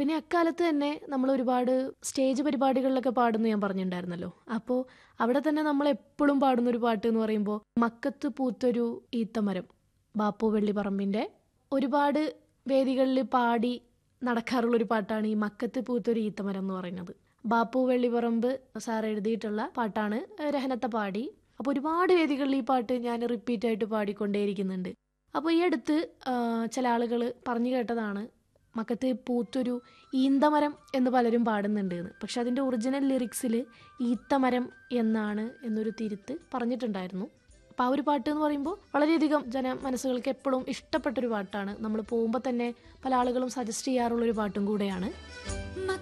പിന്നെ അക്കാലത്ത് തന്നെ നമ്മൾ ഒരുപാട് സ്റ്റേജ് പരിപാടികളിലൊക്കെ പാടുന്നു ഞാൻ പറഞ്ഞിട്ടുണ്ടായിരുന്നല്ലോ അപ്പോൾ അവിടെ തന്നെ നമ്മൾ എപ്പോഴും പാടുന്ന ഒരു പാട്ട് എന്ന് പറയുമ്പോൾ മക്കത്ത് പൂത്തൊരു ഈത്തമരം ബാപ്പു വെള്ളിപ്പറമ്പിൻ്റെ ഒരുപാട് വേദികളിൽ പാടി നടക്കാറുള്ള ഒരു പാട്ടാണ് ഈ മക്കത്ത് പൂത്തൊരു ഈത്തമരം എന്ന് പറയുന്നത് ബാപ്പു വെള്ളിപ്പറമ്പ് സാർ എഴുതിയിട്ടുള്ള പാട്ടാണ് രഹനത്തെ പാടി അപ്പോൾ ഒരുപാട് വേദികളിൽ ഈ പാട്ട് ഞാൻ റിപ്പീറ്റ് ആയിട്ട് പാടിക്കൊണ്ടേയിരിക്കുന്നുണ്ട് അപ്പോൾ ഈ അടുത്ത് ആ, ചില ആളുകൾ പറഞ്ഞു കേട്ടതാണ് മക്കത്ത് പൂത്തൊരു ഈന്തമരം എന്ന് പലരും പാടുന്നുണ്ട് എന്ന് പക്ഷെ അതിൻ്റെ ഒറിജിനൽ ലിറിക്സിൽ ഈത്തമരം എന്നാണ് എന്നൊരു തിരുത്ത് പറഞ്ഞിട്ടുണ്ടായിരുന്നു അപ്പോൾ ആ ഒരു പാട്ട് എന്ന് പറയുമ്പോൾ വളരെയധികം ജന മനസ്സുകൾക്ക് എപ്പോഴും ഇഷ്ടപ്പെട്ടൊരു പാട്ടാണ് നമ്മൾ പോകുമ്പോൾ തന്നെ പല ആളുകളും സജസ്റ്റ് ചെയ്യാറുള്ളൊരു പാട്ടും കൂടെയാണ്